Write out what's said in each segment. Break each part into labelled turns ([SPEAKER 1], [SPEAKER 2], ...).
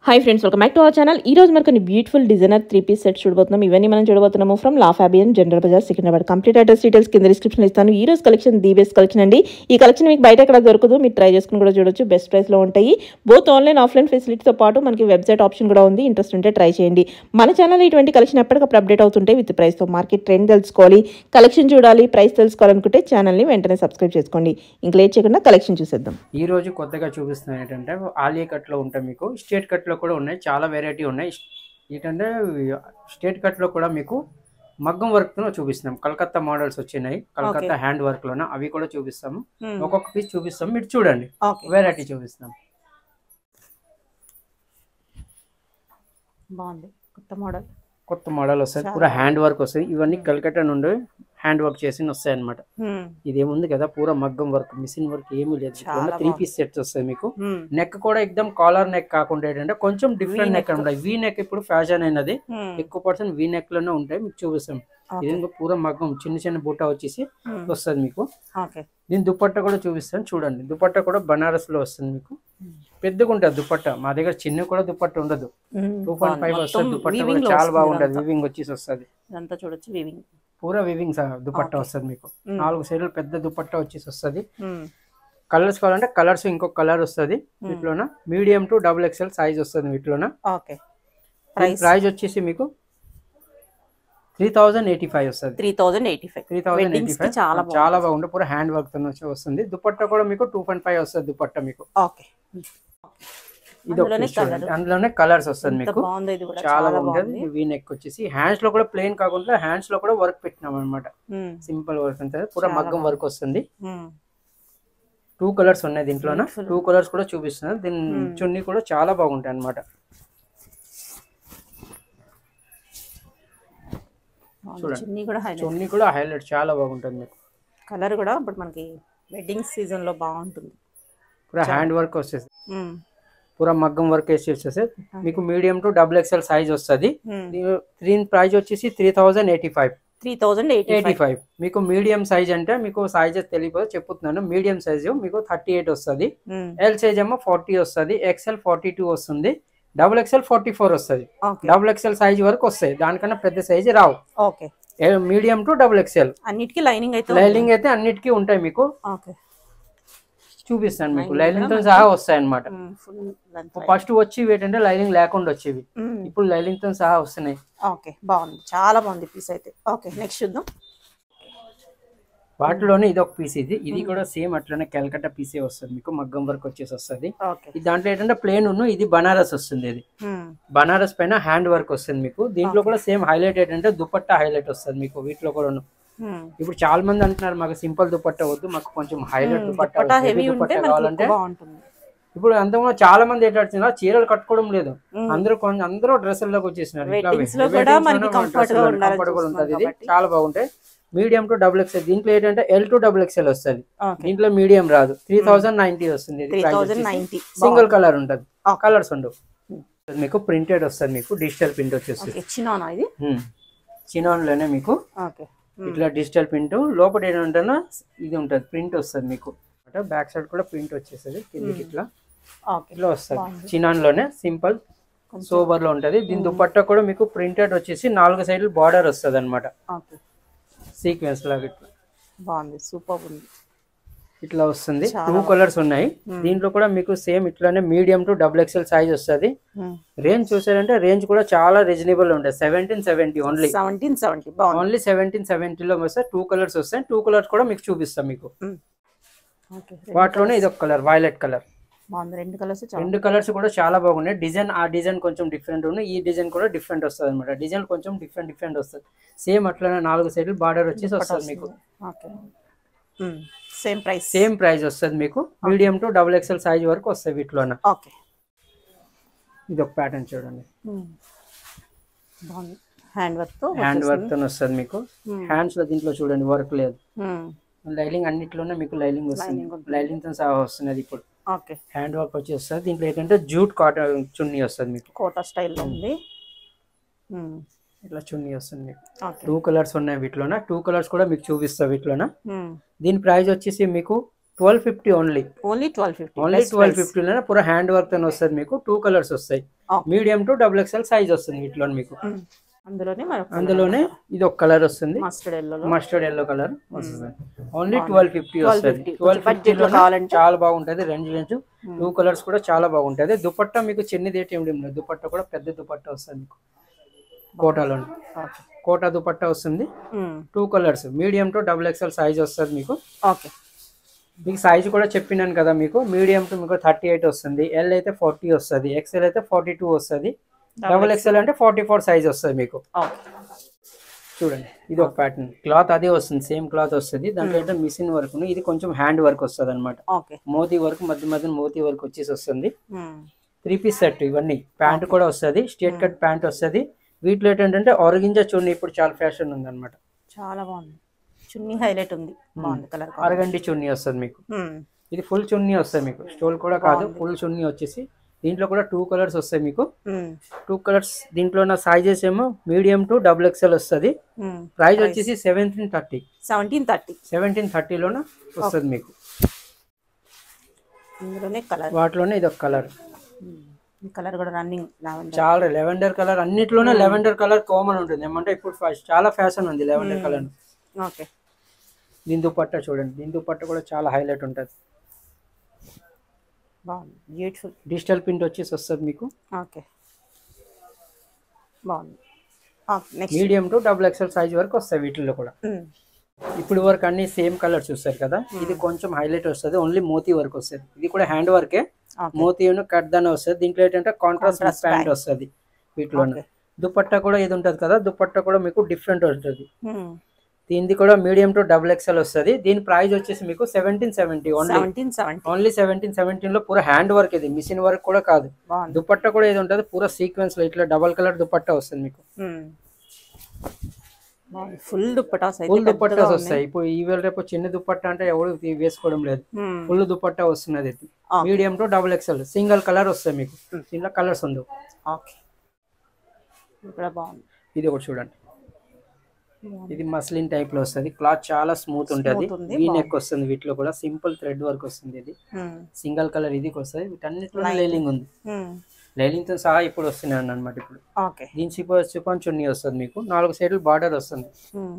[SPEAKER 1] Hi friends welcome back to our channel ఈ రోజు మనకు కొన్ని beautiful designer three piece sets చూడబోతున్నాం ఇవన్నీ మనం చూడబోతున్నాము from La Fabian General Bazaar Secunderabad complete address details కింద డిస్క్రిప్షన్ ఇస్తాను ఈ రోజు కలెక్షన్ ది బెస్ట్ కలెక్షన్ అండి ఈ కలెక్షన్ మీకు బయట ఎక్కడ దొరకదు మీరు ట్రై చేసుకుని కూడా చూడొచ్చు బెస్ట్ ప్రైస్లో ఉంటాయి బోత్ ఆన్లైన్ ఆఫ్లైన్ ఫెసిలిటీతో పాటు మనకి వెబ్సైట్ ఆప్షన్ కూడా ఉంది ఇంట్రెస్ట్ ఉంటే ట్రై చేయండి మన ఛానల్ ఇటువంటి కలెక్షన్ ఎప్పటికప్పుడు అప్డేట్ అవుతుంటే విత్ ప్రైస్తో మార్కెట్ ట్రెండ్ తెలుసుకోవాలి కలెక్షన్ చూడాలి ప్రైస్ తెలుసుకోవాలనుకుంటే ఛానల్ని వెంటనే సబ్స్క్రైబ్ చేసుకోండి ఇంక లేట్ చేయకుండా కలెక్షన్ చూసేద్దాం
[SPEAKER 2] ఈ రోజు కొత్తగా చూపిస్తున్నాను ఏంటంటే ఆలియా కట్లో ఉంటాయి మీకు స్టేట్ కట్లో కూడా ఉన్నాయి చాలా వెరైటీ ఉన్నాయి ఏంటంటే స్టేట్ కట్లో కూడా మీకు మగ్గం వర్క్ తో చూపిస్తున్నాం కలకత్తా మోడల్స్ వచ్చినాయి కలకత్తా హ్యాండ్ వర్క్ లోన అవి కూడా చూపిస్తాము ఒక్కొక్క పీస్ చూపిస్తాం మీరు చూడండి
[SPEAKER 1] ఓకే
[SPEAKER 2] వెరైటీ చూపిస్తాం
[SPEAKER 1] బాగుంది కొత్త మోడల్
[SPEAKER 2] కొత్త మోడల్ వస్తుంది పూరా హ్యాండ్ వర్క్ వస్తుంది ఇవన్నీ కలకత్తా నుండి హ్యాండ్ వర్క్ చేసి వస్తాయి అనమాట ఇదేముంది కదా పూరా మగ్గం వర్క్ మిషన్ వర్క్ ఏమీ లేదు
[SPEAKER 1] చాలా
[SPEAKER 2] త్రీ పీస్ సెట్స్ వస్తాయి మీకు నెక్ కూడా ఎక్దమ్ కాలర్ నెక్ కాకుండా ఏంటంటే కొంచెం డిఫరెంట్ నెక్ ఉంటాయి వీ నెక్ ఇప్పుడు ఫ్యాషన్ అయినది ఎక్కువ పర్సెంట్ వీ నెక్ లోనే ఉంటాయి మీకు చూపిస్తాం ఇది ఇంకా పూర మగ్గం చిన్న చిన్న బూట వచ్చేసి వస్తుంది మీకు
[SPEAKER 1] ఓకే
[SPEAKER 2] దీని దుపట్ట కూడా చూపిస్తాను చూడండి దుపట్ట కూడా బనారస్ లో వస్తుంది మీకు పెద్దగా ఉంటుంది దుపట్ట మా దగ్గర చిన్న కూడా దుపట్ట ఉండదు టూ పాయింట్ ఫైవ్ వస్తుంది దుపట్ట కూడా చాలా బాగుంటది వివింగ్ వచ్చేసి వస్తుంది
[SPEAKER 1] ఇదంతా చూడొచ్చు వివింగ్
[SPEAKER 2] పూరా వివింగ్ దుపట్ట వస్తుంది మీకు నాలుగు సైడ్లు పెద్ద దుపట్ట వచ్చేసి వస్తుంది కలర్స్ కావాలంటే కలర్స్ ఇంకొక కలర్ వస్తుంది వీటిలోన medium to double XL size వస్తుంది వీటిలోన
[SPEAKER 1] ఓకే
[SPEAKER 2] ప్రైస్ వచ్చేసి మీకు త్రీ థౌజండ్ ఎయిటీ ఫైవ్ వస్తుంది
[SPEAKER 1] three thousand eighty five
[SPEAKER 2] three thousand eighty five
[SPEAKER 1] చాలా
[SPEAKER 2] చాలా బాగుంటుంది పూర హ్యాండ్ వర్క్ తో వచ్చి వస్తుంది దుపట్ట కూడా మీకు టూ పాయింట్ ఫైవ్ వస్తుంది దుపట్ట మీకు
[SPEAKER 1] ఓకే
[SPEAKER 2] ఇది ఒక piece చూడండి. అందులోనే కలర్స్ వస్తుంది మీకు
[SPEAKER 1] బాగుంది ఇది కూడా
[SPEAKER 2] చాలా బాగుంటుంది వీ నెక్ వచ్చేసి హ్యాండ్స్ లో కూడా ప్లెయిన్ కాకుండా హ్యాండ్స్ లో కూడా వర్క్ పెట్టినాం అనమాట సింపుల్ వర్క్ ఉంటుంది పూర మగ్గం వర్క్ వస్తుంది టూ కలర్స్ ఉన్నాయి దీంట్లోన టూ కలర్స్ కూడా చూపిస్తున్నారు దీని చున్నీ కూడా చాలా బాగుంటాయి అనమాట
[SPEAKER 1] చున్నీ కూడా హైలైట్
[SPEAKER 2] చున్నీ కూడా హైలైట్ చాలా బాగుంటుంది మీకు
[SPEAKER 1] కలర్ కూడా ఇప్పుడు మనకి వెడ్డింగ్ సీజన్ లో బాగుంటుంది
[SPEAKER 2] పూర హ్యాండ్ వర్క్ వచ్చేసి పూర మగ్గం వర్క్ వేసి వచ్చేసి మీకు medium to double XL size వస్తుంది దీని ప్రైస్ వచ్చేసి three thousand eighty five
[SPEAKER 1] three thousand eighty
[SPEAKER 2] eighty five మీకు మీడియం సైజ్ అంటే మీకు సైజెస్ తెలియదు చెప్తున్నాను మీడియం సైజు మీకు థర్టీ ఎయిట్ వస్తుంది ఎల్ సైజ్ ఏమో ఫార్టీ వస్తుంది ఎక్స్ఎల్ ఫార్టీ టూ వస్తుంది డబుల్ ఎక్స్ఎల్ ఫార్టీ ఫోర్ వస్తుంది
[SPEAKER 1] ఓకే
[SPEAKER 2] డబుల్ ఎక్స్ఎల్ సైజ్ వరకు వస్తాయి దానికన్నా పెద్ద సైజ్ రావు
[SPEAKER 1] okay
[SPEAKER 2] medium to double XL
[SPEAKER 1] అన్నిటికీ లైనింగ్ అయితే
[SPEAKER 2] లైలింగ్ అయితే అన్నిటికీ ఉంటాయి మీకు
[SPEAKER 1] ఓకే
[SPEAKER 2] చూపిస్తాను మీకు లైలింగ్ తో సహా వస్తాయి అనమాట
[SPEAKER 1] ఫుల్ లెంత్
[SPEAKER 2] ఫస్ట్ వచ్చి ఏంటంటే లైలింగ్ లేకుండా వచ్చేవి ఇప్పుడు లైలింగ్ తో సహా వస్తున్నాయి
[SPEAKER 1] ఓకే బాగుంది చాలా బాగుంది పీస్ అయితే ఓకే నెక్స్ట్ చూద్దాం
[SPEAKER 2] వాటిలోనే ఇది ఒక పీస్ ఇది ఇది కూడా సేమ్ అట్లనే కలకత్తా పీసే వస్తుంది మీకు మగ్గం వర్క్ వచ్చేసి వస్తుంది
[SPEAKER 1] ఓకే
[SPEAKER 2] ఇది దాంట్లో ఏంటంటే ప్లేన్ ఉన్న ఇది బనారస్ వస్తుంది ఇది బనారస్ పైన హ్యాండ్ వర్క్ వస్తుంది మీకు దీంట్లో కూడా సేమ్ హైలైట్ ఏంటంటే దుపట్టా హైలైట్ వస్తుంది మీకు వీటిలో కూడా ఇప్పుడు చాలా మంది అంటున్నారు మాకు సింపుల్ దుపట్టా వద్దు మాకు కొంచెం హైలైట్ దుపట్టా
[SPEAKER 1] పటా
[SPEAKER 2] heavy
[SPEAKER 1] హెవీ ఉంటే
[SPEAKER 2] దుపట్టా
[SPEAKER 1] మనకి
[SPEAKER 2] కావాలంటే
[SPEAKER 1] ఎక్కువ బాగుంటుంది
[SPEAKER 2] ఇప్పుడు అంతకుముందు చాలా మంది ఏంటంటున్నారు చీరలు కట్టుకోవడం లేదు అందరూ కొంచెం అందరూ డ్రెస్సుల్లోకి వచ్చేసినారు ఇట్లా
[SPEAKER 1] Weddings లో
[SPEAKER 2] weddings
[SPEAKER 1] కూడా
[SPEAKER 2] లోనే
[SPEAKER 1] మనకి
[SPEAKER 2] మన
[SPEAKER 1] comfort గా
[SPEAKER 2] డ్రెస్సుల్లో
[SPEAKER 1] ఉండాలని
[SPEAKER 2] comfort గా ఉంటుంది ఇది
[SPEAKER 1] చూస్తున్నాం
[SPEAKER 2] చాలా బాగుంటాయి మీడియం టు డబుల్ ఎక్స్ఎల్ దీంట్లో ఏంటంటే ఎల్ టు డబుల్ ఎక్స్ఎల్ వస్తుంది
[SPEAKER 1] ఓకే
[SPEAKER 2] దీంట్లో మీడియం రాదు త్రీ థౌసండ్ నైన్టీ వస్తుంది
[SPEAKER 1] three thousand ninety
[SPEAKER 2] single colour ఉంటుంది
[SPEAKER 1] Okay.
[SPEAKER 2] కలర్స్ ఉండవు మీకు ప్రింటెడ్ వస్తుంది మీకు డిజిటల్ ప్రింట్ వచ్చేసి
[SPEAKER 1] ఓకే చిన్న ఇది
[SPEAKER 2] చినాన్ లోనే మీకు
[SPEAKER 1] ఓకే
[SPEAKER 2] ఇట్లా డిజిటల్ ప్రింట్ లోపల ఏంటంటే ఇది ఉంటుంది ప్రింట్ వస్తుంది మీకు బ్యాక్ సైడ్ కూడా ప్రింట్ వచ్చేస్తుంది కిందకి ఇట్లా
[SPEAKER 1] ఓకే
[SPEAKER 2] ఇట్లా వస్తుంది చినాన్ లోనే సింపుల్ సోబర్ లో ఉంటది దీని దుపట్టా కూడా మీకు ప్రింటెడ్ వచ్చేసి నాలుగు సైడ్లు బార్డర్ వస్తుంది అనమాట
[SPEAKER 1] ఓకే
[SPEAKER 2] సీక్వెన్స్ లాగా ఇట్లా
[SPEAKER 1] బాగుంది సూపర్ ఉంది
[SPEAKER 2] ఇట్లా వస్తుంది టూ కలర్స్ ఉన్నాయి దీంట్లో కూడా మీకు సేమ్ ఇట్లానే medium to double XL size వస్తుంది రేంజ్ చూసారంటే రేంజ్ కూడా చాలా రీజనబుల్ ఉంటుంది seventeen seventy only
[SPEAKER 1] seventeen seventy బాగుంది
[SPEAKER 2] ఓన్లీ సెవెంటీన్ సెవెంటీలో వస్తే టూ కలర్స్ వస్తాయి టూ కలర్స్ కూడా మీకు చూపిస్తాం మీకు
[SPEAKER 1] ఓకే
[SPEAKER 2] వాటిలోనే ఇది ఒక కలర్ వైలెట్ కలర్
[SPEAKER 1] బాగుంది రెండు కలర్స్ చాలా
[SPEAKER 2] రెండు కలర్స్ కూడా చాలా బాగున్నాయి డిజైన్ ఆ డిజైన్ కొంచెం డిఫరెంట్ ఉన్నాయి ఈ డిజైన్ కూడా డిఫరెంట్ వస్తుంది అనమాట డిజైన్ కొంచెం డిఫరెంట్ డిఫరెంట్ వస్తుంది సేమ్ అట్లనే నాలుగు సైడ్లు బార్డర్ వచ్చేసి వస్తుంది మీకు
[SPEAKER 1] okay same price
[SPEAKER 2] same price వస్తుంది మీకు medium to double XL size వరకు వస్తాయి వీటిలోన
[SPEAKER 1] ఓకే
[SPEAKER 2] ఇది ఒక ప్యాటర్న్ చూడండి
[SPEAKER 1] బాగుంది హ్యాండ్ వర్క్ తో
[SPEAKER 2] హ్యాండ్ వర్క్ తో వస్తుంది మీకు హ్యాండ్స్ లో దీంట్లో చూడండి వర్క్ లేదు లైలింగ్ అన్నిట్లోనే మీకు లైలింగ్ వస్తుంది లైలింగ్ తో సహా వస్తున్నది ఇప్పుడు
[SPEAKER 1] ఓకే
[SPEAKER 2] హ్యాండ్ వర్క్ వచ్చి వస్తుంది దీంట్లో ఏంటంటే జూట్ కాటన్ చున్నీ వస్తుంది మీకు
[SPEAKER 1] కోటా స్టైల్లో ఉంది
[SPEAKER 2] ఇట్లా చున్నీ వస్తుంది మీకు
[SPEAKER 1] ఓకే
[SPEAKER 2] టూ కలర్స్ ఉన్నాయి వీటిలోన టూ కలర్స్ కూడా మీకు చూపిస్తా వీటిలోన దీని ప్రైస్ వచ్చేసి మీకు twelve fifty only
[SPEAKER 1] only twelve fifty
[SPEAKER 2] only twelve ఫిఫ్టీలోనే పూర హ్యాండ్ వర్క్ తో వస్తుంది మీకు టూ కలర్స్ వస్తాయి
[SPEAKER 1] Okay.
[SPEAKER 2] Medium to double XL size వస్తుంది వీటిలో మీకు
[SPEAKER 1] అందులోనే మరొక
[SPEAKER 2] అందులోనే ఇది ఒక కలర్ వస్తుంది
[SPEAKER 1] mustard yellow
[SPEAKER 2] mustard yellow colour వస్తుంది ఓన్లీ ట్వెల్వ్ ఫిఫ్టీ వస్తుంది
[SPEAKER 1] 1250.
[SPEAKER 2] ట్వెల్వ్
[SPEAKER 1] budget
[SPEAKER 2] ఫిఫ్టీ
[SPEAKER 1] లో కావాలంటే?
[SPEAKER 2] చాలా బాగుంటది రేంజ్ రేంజ్ టూ కలర్స్ కూడా చాలా బాగుంటది దుపట్టా మీకు చిన్నది ఏం లేదు దుపట్టా కూడా పెద్ద దుపట్టా వస్తుంది మీకు కోటాలో కోటా దుపట్టా వస్తుంది two colours medium to double XL size వస్తుంది మీకు
[SPEAKER 1] ఓకే
[SPEAKER 2] మీకు సైజ్ కూడా చెప్పినాను కదా మీకు మీడియం టు మీకు థర్టీ ఎయిట్ వస్తుంది ఎల్ అయితే ఫార్టీ వస్తుంది ఎక్స్ఎల్ అయితే ఫార్టీ టూ వస్తుంది డబుల్ ఎక్స్ఎల్ అంటే ఫార్టీ ఫోర్ సైజ్ వస్తుంది మీకు
[SPEAKER 1] ఓకే
[SPEAKER 2] చూడండి ఇది ఒక ప్యాటర్న్ క్లాత్ అదే వస్తుంది సేమ్ క్లాత్ వస్తుంది దాంట్లో ఏంటంటే మిషన్ వర్క్ ఇది కొంచెం హ్యాండ్ వర్క్ వస్తుంది అనమాట
[SPEAKER 1] ఓకే
[SPEAKER 2] మోతీ వర్క్ మధ్య మధ్య మోతీ వర్క్ వచ్చేసి వస్తుంది త్రీ పీస్ సెట్ ఇవన్నీ ప్యాంట్ కూడా వస్తుంది స్ట్రేట్ కట్ ప్యాంట్ వస్తుంది వీటిలో ఏంటంటే ఆరగింజా చున్నీ ఇప్పుడు చాలా ఫ్యాషన్ ఉంది అనమాట
[SPEAKER 1] చాలా బాగుంది చున్నీ హైలైట్ ఉంది బాగుంది కలర్
[SPEAKER 2] అరగండి చున్నీ వస్తుంది మీకు ఇది ఫుల్ చున్నీ వస్తుంది మీకు స్టోల్ కూడా కాదు ఫుల్ చున్నీ వచ్చేసి దీంట్లో కూడా టూ కలర్స్ వస్తాయి మీకు టూ కలర్స్ దీంట్లో ఉన్న సైజెస్ ఏమో మీడియం టు డబుల్ ఎక్స్ఎల్ వస్తుంది ప్రైస్ వచ్చేసి seventeen thirty
[SPEAKER 1] seventeen thirty
[SPEAKER 2] seventeen థర్టీలోన వస్తుంది మీకు
[SPEAKER 1] ఇందులోనే కలర్
[SPEAKER 2] వాటిలోనే ఇది ఒక కలర్
[SPEAKER 1] ఈ కలర్ కూడా రన్నింగ్ లావెండర్
[SPEAKER 2] చాలా లెవెండర్ కలర్ అన్నిట్లోనే లెవెండర్ కలర్ కామన్ ఉంటుంది ఏమంటే ఇప్పుడు ఫస్ట్ చాలా ఫ్యాషన్ ఉంది లెవెండర్ కలర్
[SPEAKER 1] ఓకే
[SPEAKER 2] దీని దుపట్టా చూడండి దీని దుపట్టా కూడా చాలా హైలైట్ ఉంటుంది
[SPEAKER 1] బాగుంది బ్యూటిఫుల్
[SPEAKER 2] డిజిటల్ ప్రింట్ వచ్చేసి వస్తుంది మీకు
[SPEAKER 1] ఓకే బాగుంది next
[SPEAKER 2] medium to double XL size వరకు వస్తాయి వీటిల్లో కూడా ఇప్పుడు వరకు అన్ని సేమ్ కలర్ చూస్తారు కదా ఇది కొంచెం హైలైట్ వస్తుంది ఓన్లీ మోతీ వర్క్ వస్తుంది ఇది కూడా హ్యాండ్ వర్కే
[SPEAKER 1] Okay.
[SPEAKER 2] మోతీ కట్ దాని వస్తుంది దీంట్లో ఏంటంటే కాంట్రాస్ట్
[SPEAKER 1] Contrast
[SPEAKER 2] ప్యాంట్
[SPEAKER 1] pant.
[SPEAKER 2] వస్తుంది వీటిలో
[SPEAKER 1] Okay.
[SPEAKER 2] దుపట్టా కూడా ఇది ఉంటుంది కదా దుపట్టా కూడా మీకు డిఫరెంట్ ఉంటుంది దీనిది కూడా మీడియం టు డబుల్ ఎక్స్ఎల్ వస్తుంది దీని ప్రైస్ వచ్చేసి మీకు seventeen seventy only
[SPEAKER 1] seventeen seventy
[SPEAKER 2] only seventeen seventeen లో పూరా హ్యాండ్ వర్క్ ఇది మిషన్ వర్క్ కూడా కాదు
[SPEAKER 1] బాగుంది
[SPEAKER 2] దుపట్టా కూడా ఇది ఉంటుంది పూరా సీక్వెన్స్ లో ఇట్లా డబల్ కలర్ దుపట్టా వస్తుంది మీకు
[SPEAKER 1] బాగుంది ఫుల్ దుప్పటాస్ అయితే
[SPEAKER 2] ఫుల్
[SPEAKER 1] పెద్దగా
[SPEAKER 2] దుపట్టాస్
[SPEAKER 1] ఉన్నాయి.
[SPEAKER 2] వస్తాయి ఇప్పుడు ఈవేళ రేపు చిన్న దుపట్టా అంటే ఎవరు ఇది వేసుకోవడం లేదు
[SPEAKER 1] Hmm.
[SPEAKER 2] ఫుల్ దుపట్టా వస్తున్నది ఇది
[SPEAKER 1] Okay.
[SPEAKER 2] Medium to double XL single colour వస్తాయి మీకు దీంట్లో కలర్స్ ఉంది
[SPEAKER 1] ఓకే ఇది కూడా బాగుంది
[SPEAKER 2] ఇది ఒకటి చూడండి ఇది మస్లిన్ టైప్ లో వస్తుంది క్లాత్ చాలా స్మూత్ ఉంటుంది
[SPEAKER 1] Smooth ఉంది,
[SPEAKER 2] వీ నెక్ వస్తుంది వీటిలో కూడా సింపుల్ థ్రెడ్ వర్క్ వస్తుంది ఇది
[SPEAKER 1] Hmm.
[SPEAKER 2] సింగిల్ కలర్ ఇది వస్తుంది వీటన్నిటిలో లైలింగ్ ఉంది
[SPEAKER 1] Hmm.
[SPEAKER 2] లైలింగ్ తో సహా ఇప్పుడు వస్తున్నాయి అన్నమాట ఇప్పుడు
[SPEAKER 1] ఓకే
[SPEAKER 2] దీని సిపో సిపాన్ చున్నీ వస్తుంది మీకు నాలుగు సైడ్లు బార్డర్ వస్తుంది
[SPEAKER 1] Hmm.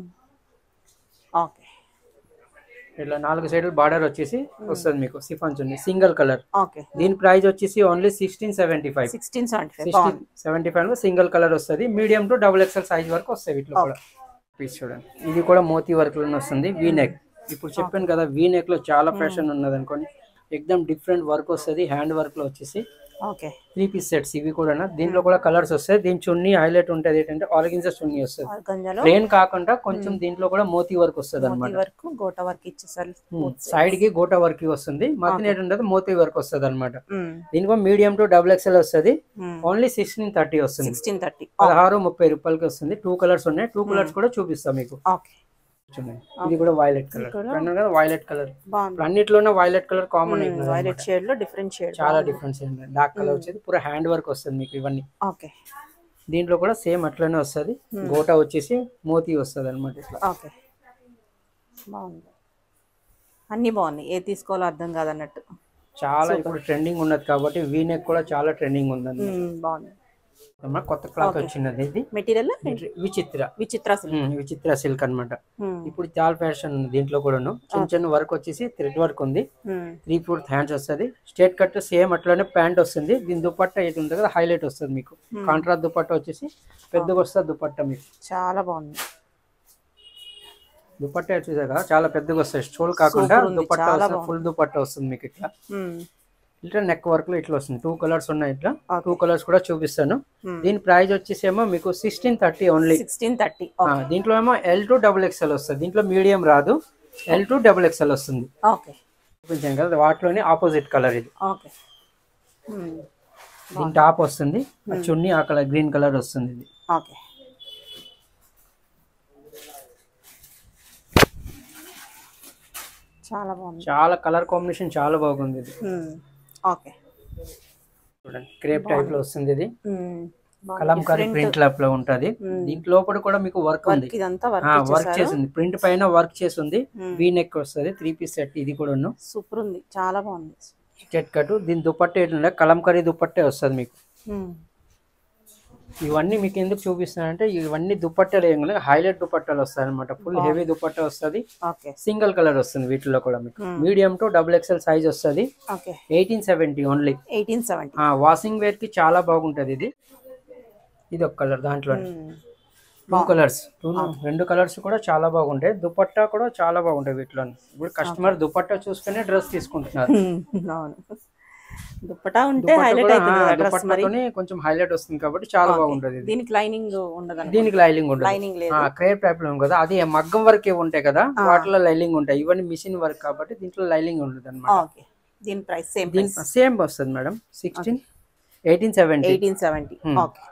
[SPEAKER 1] ఓకే
[SPEAKER 2] ఇట్లా నాలుగు సైడ్లు బార్డర్ వచ్చేసి వస్తుంది మీకు సిఫాన్ చున్నీ సింగిల్ కలర్
[SPEAKER 1] ఓకే
[SPEAKER 2] దీని ప్రైస్ వచ్చేసి only sixteen seventy five
[SPEAKER 1] sixteen seventy five
[SPEAKER 2] sixteen seventy five లో సింగిల్ కలర్ వస్తుంది medium to double XL size వరకు వస్తాయి వీటిలో కూడా పీస్ చూడండి ఇది కూడా మోతీ వర్క్ లోనే వస్తుంది వీ నెక్ ఇప్పుడు చెప్పాను కదా వీ నెక్ లో చాలా ఫ్యాషన్ ఉన్నది అనుకోండి ఎక్దమ్ డిఫరెంట్ వర్క్ వస్తుంది హ్యాండ్ వర్క్ లో వచ్చేసి
[SPEAKER 1] ఓకే
[SPEAKER 2] త్రీ పీస్ సెట్స్ ఇవి కూడా దీంట్లో కూడా కలర్స్ వస్తాయి దీని చున్నీ హైలైట్ ఉంటుంది ఏంటంటే ఆర్గన్జా చున్నీ వస్తుంది
[SPEAKER 1] గంజాలో
[SPEAKER 2] ప్లేన్ కాకుండా కొంచెం దీంట్లో కూడా మోతీ వర్క్ వస్తుంది అనమాట
[SPEAKER 1] వరకు గోట వర్క్ ఇచ్చేసారు
[SPEAKER 2] సైడ్ కి గోటా వర్క్ వస్తుంది మధ్యన ఏంటంటే మోతీ వర్క్ వస్తుంది అనమాట దీనికి మీడియం టు డబుల్ ఎక్స్ఎల్ వస్తుంది ఓన్లీ సిక్స్టీన్ థర్టీ వస్తుంది
[SPEAKER 1] సిక్స్టీన్ థర్టీ
[SPEAKER 2] పదహారు ముప్పై రూపాయలకి వస్తుంది టూ కలర్స్ ఉన్నాయి టూ కలర్స్ కూడా చూపిస్తాం మీకు
[SPEAKER 1] ఓకే
[SPEAKER 2] చూడండి. ఇది కూడా వైలెట్ కలర్ అన్నాను కదా వైలెట్ కలర్
[SPEAKER 1] బాగుంది
[SPEAKER 2] అన్నిట్లోనే వైలెట్ కలర్ కామన్ అయిపోయింది
[SPEAKER 1] వైలెట్ షేడ్ లో డిఫరెంట్ షేడ్
[SPEAKER 2] చాలా డిఫరెన్స్ ఏంటంటే డార్క్ కలర్ వచ్చేది పూరా హ్యాండ్ వర్క్ వస్తుంది మీకు ఇవన్నీ
[SPEAKER 1] ఓకే
[SPEAKER 2] దీంట్లో కూడా సేమ్ అట్లనే వస్తుంది గోటా వచ్చేసి మోతీ వస్తుంది అనమాట ఇట్లా
[SPEAKER 1] ఓకే బాగుంది అన్నీ బాగున్నాయి ఏ తీసుకోవాలో అర్థం కాదన్నట్టు
[SPEAKER 2] చాలా ఇప్పుడు ట్రెండింగ్ ఉన్నది కాబట్టి వీ నెక్ కూడా చాలా ట్రెండింగ్ ఉందండి
[SPEAKER 1] మ్మ్, బాగుంది
[SPEAKER 2] అమ్మా, కొత్త క్లాత్ వచ్చినది ఇది
[SPEAKER 1] మెటీరియల్
[SPEAKER 2] విచిత్ర
[SPEAKER 1] విచిత్ర సిల్క్
[SPEAKER 2] ఉమ్, విచిత్ర సిల్క్ అన్నమాట ఇప్పుడు చాలా ఫ్యాషన్ ఉంది దీంట్లో కూడాను చిన్న చిన్న వర్క్ వచ్చేసి థ్రెడ్ వర్క్ ఉంది త్రీ ఫోర్త్ హ్యాండ్స్ వస్తుంది స్ట్రేట్ కట్ సేమ్ అట్లనే ప్యాంట్ వస్తుంది దీని దుపట్టా ఏది ఉంటుంది కదా హైలైట్ వస్తుంది మీకు కాంట్రాస్ట్ దుపట్టా వచ్చేసి పెద్దగా వస్తుంది దుపట్టా మీకు
[SPEAKER 1] చాలా బాగుంది
[SPEAKER 2] దుపట్టా చూసారు కదా చాలా పెద్దగా వస్తాయి స్టోల్ కాకుండా
[SPEAKER 1] Super ఉంది,
[SPEAKER 2] దుపట్టా
[SPEAKER 1] చాలా
[SPEAKER 2] వస్తుంది ఫుల్ దుపట్టా వస్తుంది మీకు ఇట్లా
[SPEAKER 1] మ్మ్.
[SPEAKER 2] ఇట్లా నెక్ వర్క్ లో ఇట్లా వస్తుంది టూ కలర్స్ ఉన్నాయి ఇట్లా టూ కలర్స్ కూడా చూపిస్తాను దీని ప్రైస్ వచ్చేసి ఏమో మీకు sixteen thirty only
[SPEAKER 1] sixteen thirty
[SPEAKER 2] దీంట్లో ఏమో ఎల్ టు డబుల్ ఎక్స్ఎల్ వస్తుంది దీంట్లో మీడియం రాదు ఎల్ టు డబుల్ ఎక్స్ఎల్ వస్తుంది
[SPEAKER 1] ఓకే
[SPEAKER 2] చూపించాను కదా వాటిలోనే ఆపోజిట్ కలర్ ఇది
[SPEAKER 1] ఓకే మ్మ్.
[SPEAKER 2] దీని టాప్ వస్తుంది ఆ చున్నీ ఆ కలర్ గ్రీన్ కలర్ వస్తుంది ఇది
[SPEAKER 1] ఓకే చాలా బాగుంది
[SPEAKER 2] చాలా కలర్ కాంబినేషన్ చాలా బాగుంది ఇది
[SPEAKER 1] మ్మ్. ఓకే
[SPEAKER 2] చూడండి క్రేప్ టైప్ లో వస్తుంది ఇది
[SPEAKER 1] మ్మ్.
[SPEAKER 2] కలంకారీ ప్రింట్ లాప్ లో ఉంటది దీంట్ లోపల కూడా మీకు వర్క్ ఉంది
[SPEAKER 1] వర్క్ ఇదంతా
[SPEAKER 2] వర్క్
[SPEAKER 1] వర్క్
[SPEAKER 2] చేసింది ప్రింట్ పైన వర్క్ చేసింది వీ నెక్ వస్తుంది త్రీ పీస్ సెట్ ఇది కూడా
[SPEAKER 1] సూపర్ ఉంది చాలా బాగుంది
[SPEAKER 2] స్టెట్ కట్ దీని దుపట్టే ఏంటంటే కలంకారీ దుపట్టే వస్తుంది మీకు ఇవన్నీ మీకు ఎందుకు చూపిస్తున్నానంటే ఇవన్నీ దుపట్టాలు ఏం హైలైట్ దుపట్టాలు వస్తాయి అనమాట ఫుల్ హెవీ దుపట్టా వస్తుంది
[SPEAKER 1] ఓకే
[SPEAKER 2] సింగిల్ కలర్ వస్తుంది వీటిలో కూడా మీకు medium to double XL size వస్తుంది
[SPEAKER 1] okay
[SPEAKER 2] eighteen seventy only
[SPEAKER 1] eighteen seventy
[SPEAKER 2] washing wear కి చాలా బాగుంటది ఇది ఇది ఒక కలర్ దాంట్లో టూ కలర్స్ రెండు కలర్స్ కూడా చాలా బాగుంటాయి దుపట్టా కూడా చాలా బాగుంటాయి వీటిలో ఇప్పుడు కస్టమర్ దుపట్టా చూసుకునే డ్రెస్ తీసుకుంటున్నారు
[SPEAKER 1] అవును దుప్పటా ఉంటే
[SPEAKER 2] దుపట్టా
[SPEAKER 1] హైలైట్
[SPEAKER 2] కూడా,
[SPEAKER 1] అవుతుంది
[SPEAKER 2] ఆ,
[SPEAKER 1] కదా డ్రెస్ మరి
[SPEAKER 2] దుపట్టాతోనే కొంచెం హైలైట్ వస్తుంది కాబట్టి చాలా బాగుంటది ఇది
[SPEAKER 1] దీనికి లైనింగ్ ఉండదు
[SPEAKER 2] దీనికి లైలింగ్ ఉండదు
[SPEAKER 1] లైనింగ్ లేదు
[SPEAKER 2] క్రేప్ టైప్ లో ఉంది కదా అది మగ్గం వర్క్ ఉంటాయి కదా వాటిలో లైలింగ్ ఉంటాయి ఇవన్నీ మిషన్ వర్క్ కాబట్టి దీంట్లో లైలింగ్ ఉండదు అనమాట
[SPEAKER 1] ఓకే దీని ప్రైస్ సేమ్
[SPEAKER 2] దీని సేమ్ వస్తుంది madam sixteen eighteen seventy
[SPEAKER 1] eighteen seventy okay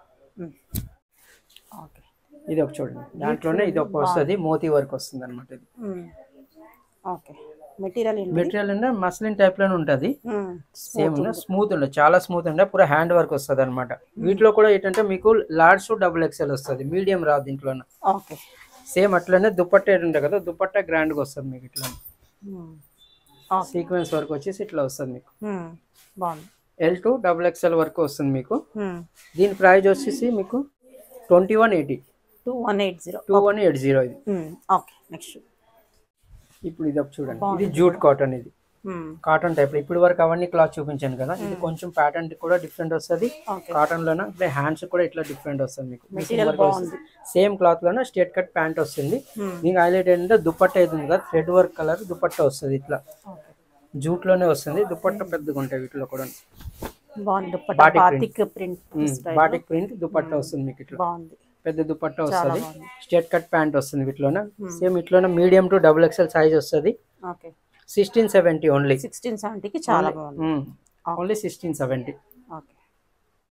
[SPEAKER 1] okay
[SPEAKER 2] ఇది ఒక చూడండి దాంట్లోనే ఇది ఒక వస్తుంది మోతీ వర్క్ వస్తుంది అనమాట ఇది
[SPEAKER 1] ఓకే మెటీరియల్ ఏంటి
[SPEAKER 2] మెటీరియల్ అంటే మస్లిన్ టైప్ లోనే ఉంటది సేమ్ స్మూత్ ఉండదు చాలా స్మూత్ ఉండే పూర హ్యాండ్ వర్క్ వస్తుంది అనమాట వీటిలో కూడా ఏంటంటే మీకు లార్జ్ డబుల్ ఎక్స్ఎల్ వస్తుంది మీడియం రాదు దీంట్లో
[SPEAKER 1] ఓకే
[SPEAKER 2] సేమ్ అట్లనే దుపట్టా ఉంటుంది కదా దుపట్టా గ్రాండ్ గా వస్తుంది మీకు ఇట్లా సీక్వెన్స్ వర్క్ వచ్చేసి ఇట్లా వస్తుంది మీకు
[SPEAKER 1] బాగుంది
[SPEAKER 2] L to double XL work వస్తుంది మీకు దీని ప్రైస్ వచ్చేసి మీకు twenty one eighty
[SPEAKER 1] two one eight zero
[SPEAKER 2] two one eight zero ఇది
[SPEAKER 1] ఓకే నెక్స్ట్
[SPEAKER 2] ఇప్పుడు ఇది ఒక చూడండి ఇది జూట్ కాటన్ ఇది కాటన్ టైప్ ఇప్పుడు వరకు అవన్నీ క్లాత్ చూపించాను కదా ఇది కొంచెం ప్యాటర్న్ కూడా డిఫరెంట్ వస్తుంది
[SPEAKER 1] ఓకే
[SPEAKER 2] కాటన్ లోన ఇట్లా హ్యాండ్స్ కూడా ఇట్లా డిఫరెంట్ వస్తుంది మీకు
[SPEAKER 1] మెటీరియల్ బాగుంది
[SPEAKER 2] సేమ్ క్లాత్ లోన స్ట్రేట్ కట్ ప్యాంట్ వస్తుంది
[SPEAKER 1] Hmm.
[SPEAKER 2] దీనికి హైలైట్ ఏంటంటే దుపట్టా అవుతుంది కదా థ్రెడ్ వర్క్ కలర్ దుపట్టా వస్తుంది ఇట్లా
[SPEAKER 1] ఓకే
[SPEAKER 2] జూట్ లోనే వస్తుంది దుపట్టా పెద్దగా ఉంటాయి వీటిలో కూడా
[SPEAKER 1] బాగుంది dupatta
[SPEAKER 2] Batik
[SPEAKER 1] batik print
[SPEAKER 2] batik print dupatta వస్తుంది మీకు ఇట్లా
[SPEAKER 1] బాగుంది
[SPEAKER 2] పెద్ద దుపట్టా వస్తుంది
[SPEAKER 1] బాగుంది.
[SPEAKER 2] స్ట్రేట్ కట్ ప్యాంట్ వస్తుంది వీటిలోన సేమ్ ఇట్లోనే medium to double XL size వస్తుంది
[SPEAKER 1] okay
[SPEAKER 2] sixteen seventy only
[SPEAKER 1] sixteen సెవెంటీకి చాలా బాగుంది
[SPEAKER 2] ఓన్లీ సిక్స్టీన్ సెవెంటీ